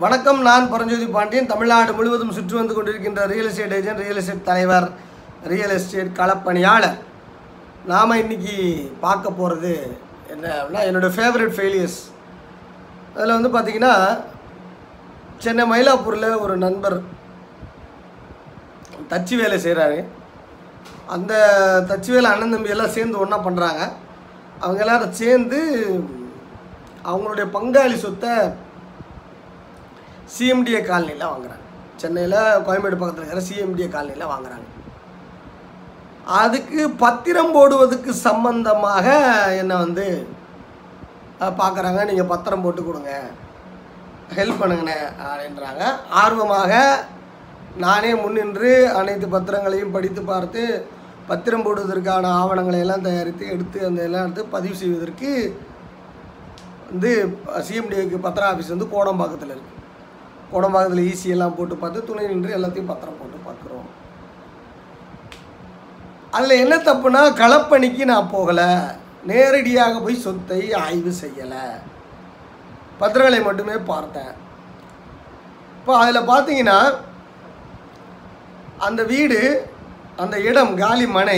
வணக்கம் நான் பரஞ்சோதி பாண்டியன் தமிழ்நாடு முழுவதும் சுற்றி வந்து கொண்டிருக்கின்ற real estate agent real estate தலைவர் ரியல் எஸ்டேட் களப்பணியாளர் நாம் இன்னைக்கு பார்க்க போகிறது என்ன அப்படின்னா என்னோடய ஃபேவரட் ஃபெயிலியர்ஸ் அதில் வந்து பார்த்திங்கன்னா சென்னை மயிலாப்பூரில் ஒரு நண்பர் தச்சு வேலை செய்கிறாரு அந்த தச்சு வேலை அண்ணன் தம்பி எல்லாம் சேர்ந்து ஒன்றா பண்ணுறாங்க அவங்க எல்லாரும் சேர்ந்து அவங்களுடைய பங்காளி சொத்தை சிஎம்டிஏ காலனியில் வாங்குறாங்க சென்னையில் கோயம்பேடு பக்கத்தில் இருக்கிற சிஎம்டிஏ காலனியில் வாங்குறாங்க அதுக்கு பத்திரம் போடுவதற்கு சம்பந்தமாக என்னை வந்து பார்க்குறாங்க நீங்கள் பத்திரம் போட்டு கொடுங்க ஹெல்ப் பண்ணுங்கண்ணே அப்படின்றாங்க ஆர்வமாக நானே முன்னின்று அனைத்து பத்திரங்களையும் படித்து பார்த்து பத்திரம் போடுவதற்கான ஆவணங்களை எல்லாம் தயாரித்து எடுத்து அந்த எல்லாம் எடுத்து பதிவு செய்வதற்கு வந்து சிஎம்டிஏக்கு பத்திர ஆஃபீஸ் வந்து கோடம்பாக்கத்தில் இருக்குது கோடம்பாக்கத்தில் ஈஸி எல்லாம் போட்டு பார்த்து துணை நின்று எல்லாத்தையும் பத்திரம் போட்டு பார்க்குறோம் அதில் என்ன தப்புனா களப்பணிக்கு நான் போகலை நேரடியாக போய் சொத்தை ஆய்வு செய்யலை பத்திரங்களை மட்டுமே பார்த்தேன் இப்போ அதில் பார்த்தீங்கன்னா அந்த வீடு அந்த இடம் காலி மனை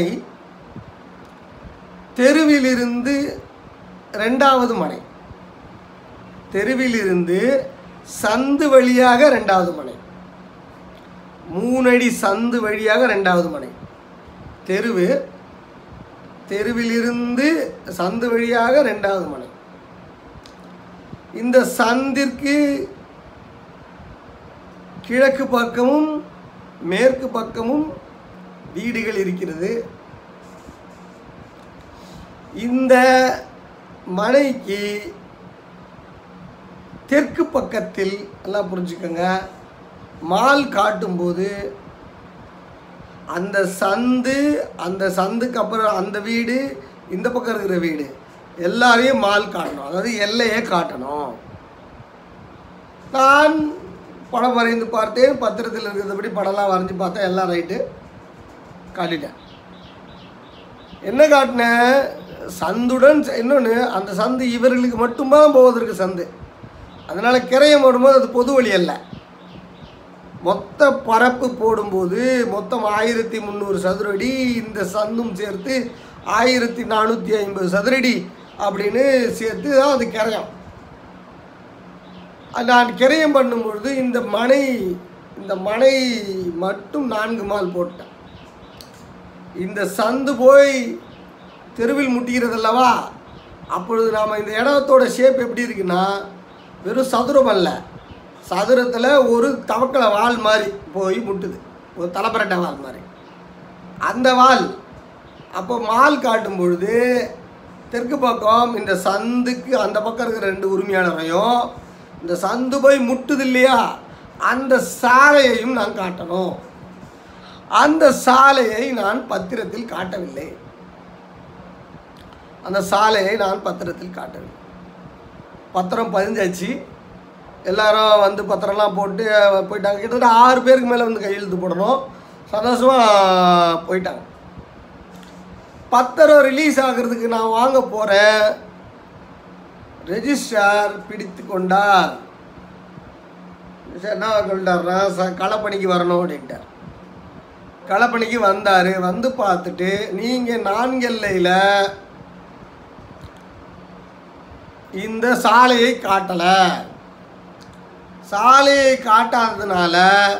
தெருவிலிருந்து ரெண்டாவது மனை தெருவிலிருந்து சந்து வழியாக ரெண்டாவது மனை மூணடி சந்து வழியாக ரெண்டாவது மனை தெருவு தெருவிலிருந்து சந்து வழியாக ரெண்டாவது மனை இந்த சந்திற்கு கிழக்கு பக்கமும் மேற்கு பக்கமும் வீடுகள் இருக்கிறது இந்த மனைக்கு தெற்கு பக்கத்தில் எல்லாம் புரிஞ்சுக்கோங்க மால் காட்டும்போது அந்த சந்து அந்த சந்துக்கு அப்புறம் அந்த வீடு இந்த பக்கம் இருக்கிற வீடு எல்லாரையும் மால் காட்டணும் அதாவது எல்லையை காட்டணும் நான் படம் வரைந்து பார்த்தேன் பத்திரத்தில் இருக்கிறபடி படம்லாம் வரைஞ்சி பார்த்தேன் எல்லாம் ரைட்டு காட்டிட்டேன் என்ன காட்டினேன் சந்துடன் இன்னொன்று அந்த சந்து இவர்களுக்கு மட்டும்தான் போவதற்கு சந்து அதனால் கிரையம் போடும்போது அது பொது வழி அல்ல மொத்த பரப்பு போடும்போது மொத்தம் ஆயிரத்தி முந்நூறு சதுரடி இந்த சந்தும் சேர்த்து ஆயிரத்தி நானூற்றி ஐம்பது சதுரடி அப்படின்னு சேர்த்து தான் அது கிரையம் நான் கிரையம் பண்ணும்பொழுது இந்த மனை இந்த மனை மட்டும் நான்கு மால் போட்டேன் இந்த சந்து போய் தெருவில் முட்டுகிறது அல்லவா அப்பொழுது நாம் இந்த இடத்தோட ஷேப் எப்படி இருக்குன்னா வெறும் சதுரம் அல்ல சதுரத்தில் ஒரு தவக்கலை வால் மாதிரி போய் முட்டுது ஒரு தலைப்பரட்டை வால் மாதிரி அந்த வால் அப்போ மால் காட்டும் பொழுது தெற்கு பக்கம் இந்த சந்துக்கு அந்த பக்கம் இருக்கிற ரெண்டு உரிமையாளரையும் இந்த சந்து போய் முட்டுது இல்லையா அந்த சாலையையும் நான் காட்டணும் அந்த சாலையை நான் பத்திரத்தில் காட்டவில்லை அந்த சாலையை நான் பத்திரத்தில் காட்டவில்லை பத்திரம் பதிஞ்சாச்சு எல்லாரும் வந்து பத்திரம்லாம் போட்டு போயிட்டாங்க கிட்டத்தட்ட ஆறு பேருக்கு மேலே வந்து கையெழுத்து போடணும் சந்தோஷமாக போயிட்டாங்க பத்திரம் ரிலீஸ் ஆகிறதுக்கு நான் வாங்க போகிறேன் ரெஜிஸ்ட்ரார் பிடித்து கொண்டார் என்ன சொல்லிட்டார்னா ச களப்பணிக்கு வரணும் அப்படின்ட்டார் களப்பணிக்கு வந்தார் வந்து பார்த்துட்டு நீங்கள் நான்கெல்லையில் இந்த சாலையை காட்டலை சாலையை காட்டாததுனால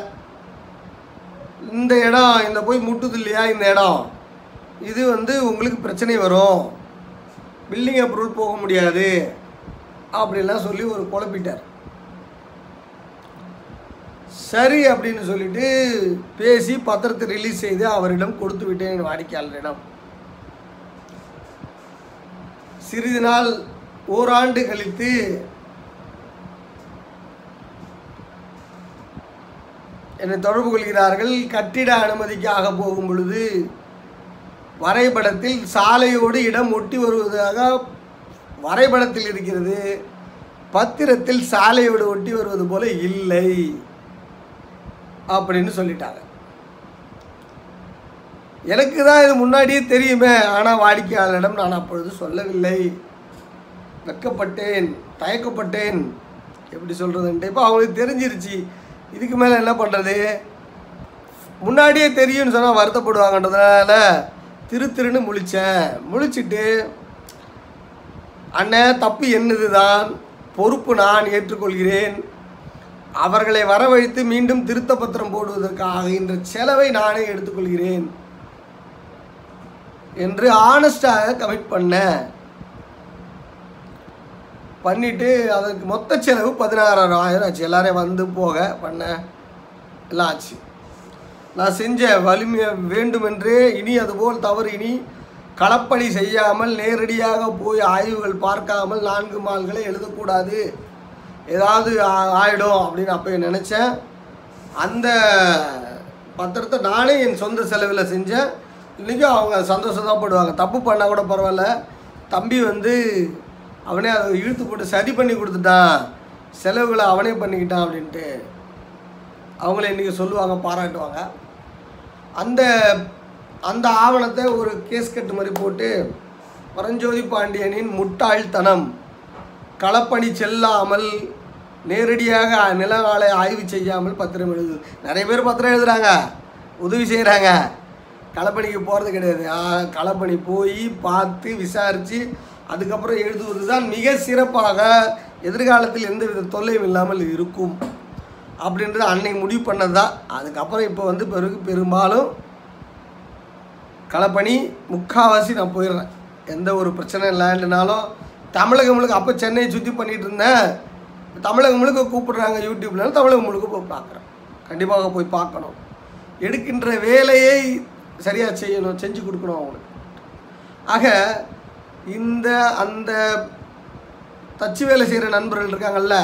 இந்த இடம் இந்த போய் முட்டுது இல்லையா இந்த இடம் இது வந்து உங்களுக்கு பிரச்சனை வரும் பில்டிங் அப்ரூவல் போக முடியாது அப்படின்லாம் சொல்லி ஒரு குழப்பிட்டார் சரி அப்படின்னு சொல்லிட்டு பேசி பத்திரத்தை ரிலீஸ் செய்து அவரிடம் கொடுத்து விட்டேன் வாடிக்கையாளரிடம் சிறிது நாள் ஓராண்டு கழித்து என்னை தொடர்பு கொள்கிறார்கள் கட்டிட அனுமதிக்காக போகும் பொழுது வரைபடத்தில் சாலையோடு இடம் ஒட்டி வருவதாக வரைபடத்தில் இருக்கிறது பத்திரத்தில் சாலையோடு ஒட்டி வருவது போல இல்லை அப்படின்னு சொல்லிட்டாங்க எனக்கு தான் இது முன்னாடியே தெரியுமே ஆனால் வாடிக்கையாளரிடம் நான் அப்பொழுது சொல்லவில்லை வெட்கப்பட்டேன் தயக்கப்பட்டேன் எப்படி சொல்கிறதுன்ட்டு இப்போ அவங்களுக்கு தெரிஞ்சிருச்சு இதுக்கு மேலே என்ன பண்ணுறது முன்னாடியே தெரியும்னு சொன்னால் வருத்தப்படுவாங்கன்றதுனால திரு திருன்னு முழிச்சேன் முழிச்சிட்டு அண்ணன் தப்பு என்னது தான் பொறுப்பு நான் ஏற்றுக்கொள்கிறேன் அவர்களை வரவழைத்து மீண்டும் திருத்த பத்திரம் போடுவதற்காக இந்த செலவை நானே எடுத்துக்கொள்கிறேன் என்று ஆனஸ்டாக கமிட் பண்ணேன் பண்ணிட்டு அதற்கு மொத்த செலவு பதினாறாயிரம் ஆயிரம் ஆச்சு எல்லாரையும் வந்து போக பண்ண எல்லாம் ஆச்சு நான் செஞ்ச வலிமை வேண்டுமென்றே இனி அதுபோல் தவறு இனி களப்பணி செய்யாமல் நேரடியாக போய் ஆய்வுகள் பார்க்காமல் நான்கு மால்களை எழுதக்கூடாது ஏதாவது ஆ- ஆயிடும் அப்படின்னு அப்போ நினச்சேன் அந்த பத்திரத்தை நானே என் சொந்த செலவில் செஞ்சேன் இன்றைக்கும் அவங்க சந்தோஷப்படுவாங்க தப்பு பண்ணால் கூட பரவாயில்ல தம்பி வந்து அவனே அதை இழுத்து போட்டு சரி பண்ணி கொடுத்துட்டான் செலவுகளை அவனே பண்ணிக்கிட்டான் அப்படின்ட்டு அவங்கள இன்றைக்கி சொல்லுவாங்க பாராட்டுவாங்க அந்த அந்த ஆவணத்தை ஒரு கேஸ் கட்டு மாதிரி போட்டு பரஞ்சோதி பாண்டியனின் முட்டாள்தனம் களப்பணி செல்லாமல் நேரடியாக நிலங்களை ஆய்வு செய்யாமல் பத்திரம் எழுது நிறைய பேர் பத்திரம் எழுதுறாங்க உதவி செய்கிறாங்க களப்பணிக்கு போகிறது கிடையாது ஆ, களப்பணி போய் பார்த்து விசாரித்து அதுக்கப்புறம் எழுதுவது தான் மிக சிறப்பாக எதிர்காலத்தில் எந்த வித தொல்லையும் இல்லாமல் இருக்கும் அப்படின்றது அன்னைக்கு முடிவு பண்ணது தான் அதுக்கப்புறம் இப்போ வந்து பிறகு பெரும்பாலும் களப்பணி முக்கால்வாசி நான் போயிடுறேன் எந்த ஒரு பிரச்சனை இல்லைன்னாலும் தமிழகம் முழுக்க அப்போ சென்னையை சுற்றி பண்ணிகிட்டு இருந்தேன் தமிழகம் முழுக்க கூப்பிடுறாங்க யூடியூப்ல தமிழகம் முழுக்க போய் பார்க்குறேன் கண்டிப்பாக போய் பார்க்கணும் எடுக்கின்ற வேலையை சரியாக செய்யணும் செஞ்சு கொடுக்கணும் அவங்களுக்கு ஆக இந்த அந்த தச்சு வேலை செய்கிற நண்பர்கள் இருக்காங்கல்ல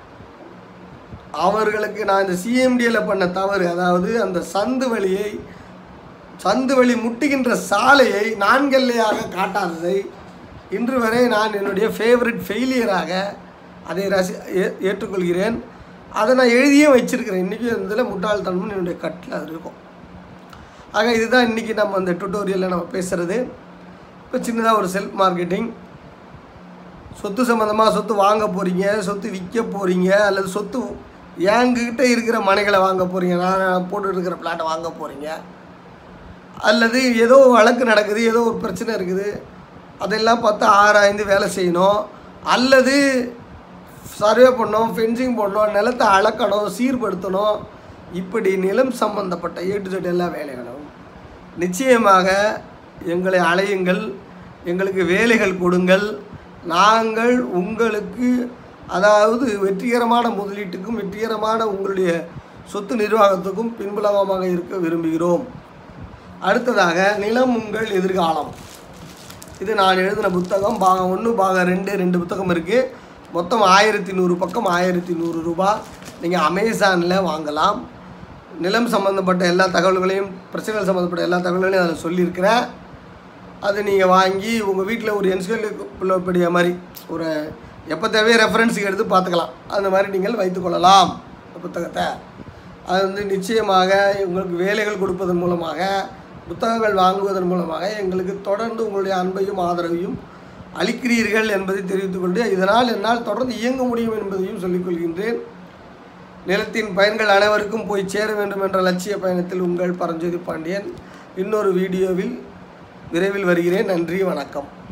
அவர்களுக்கு நான் இந்த சிஎம்டியில் பண்ண தவறு அதாவது அந்த சந்து வழியை சந்து வழி முட்டுகின்ற சாலையை நான்கல்லையாக காட்டாததை இன்று வரை நான் என்னுடைய ஃபேவரட் ஃபெயிலியராக அதை ரசி ஏ- ஏற்றுக்கொள்கிறேன் அதை நான் எழுதியே வச்சிருக்கிறேன் இன்றைக்கி இதில் முட்டாள்தனம்னு என்னுடைய கட்டில் அது இருக்கும் ஆக இதுதான் இன்றைக்கி நம்ம அந்த டுட்டோரியலில் நம்ம பேசுகிறது இப்போ சின்னதாக ஒரு செல்ஃப் மார்க்கெட்டிங் சொத்து சம்மந்தமாக சொத்து வாங்க போகிறீங்க சொத்து விற்க போகிறீங்க அல்லது சொத்து என்கிட்ட இருக்கிற மனைகளை வாங்க போகிறீங்க நான் போட்டுட்டு இருக்கிற பிளாட்டை வாங்க போகிறீங்க அல்லது ஏதோ வழக்கு நடக்குது ஏதோ ஒரு பிரச்சனை இருக்குது அதெல்லாம் பார்த்து ஆராய்ந்து வேலை செய்யணும் அல்லது சர்வே பண்ணணும் ஃபென்சிங் போடணும் நிலத்தை அளக்கணும் சீர்படுத்தணும் இப்படி நிலம் சம்பந்தப்பட்ட ஏ டு Z எல்லா வேலைகளும் நிச்சயமாக எங்களை அலையுங்கள் எங்களுக்கு வேலைகள் கொடுங்கள் நாங்கள் உங்களுக்கு அதாவது வெற்றிகரமான முதலீட்டுக்கும் வெற்றிகரமான உங்களுடைய சொத்து நிர்வாகத்துக்கும் பின்புலமாக இருக்க விரும்புகிறோம் அடுத்ததாக நிலம் உங்கள் எதிர்காலம் இது நான் எழுதின புத்தகம் பாகம் ஒன்று பாகம் ரெண்டு ரெண்டு புத்தகம் இருக்குது மொத்தம் ஆயிரத்தி நூறு பக்கம் ஆயிரத்தி நூறு ரூபாய் நீங்கள் அமேசானில் வாங்கலாம் நிலம் சம்மந்தப்பட்ட எல்லா தகவல்களையும் பிரச்சனைகள் சம்மந்தப்பட்ட எல்லா தகவல்களையும் அதில் சொல்லியிருக்கிறேன் அது நீங்கள் வாங்கி உங்கள் வீட்டில் ஒரு என்சிக்கலோபீடியா மாதிரி ஒரு எப்போ தேவையோ ரெஃபரன்ஸுக்கு எடுத்து பார்த்துக்கலாம் அந்த மாதிரி நீங்கள் வைத்துக்கொள்ளலாம் இந்த புத்தகத்தை அது வந்து நிச்சயமாக உங்களுக்கு வேலைகள் கொடுப்பதன் மூலமாக புத்தகங்கள் வாங்குவதன் மூலமாக எங்களுக்கு தொடர்ந்து உங்களுடைய அன்பையும் ஆதரவையும் அளிக்கிறீர்கள் என்பதை தெரிவித்துக் கொண்டு இதனால் என்னால் தொடர்ந்து இயங்க முடியும் என்பதையும் சொல்லிக்கொள்கின்றேன் நிலத்தின் பயன்கள் அனைவருக்கும் போய் சேர வேண்டும் என்ற லட்சிய பயணத்தில் உங்கள் பரஞ்சோதி பாண்டியன் இன்னொரு வீடியோவில் விரைவில் வருகிறேன் நன்றி வணக்கம்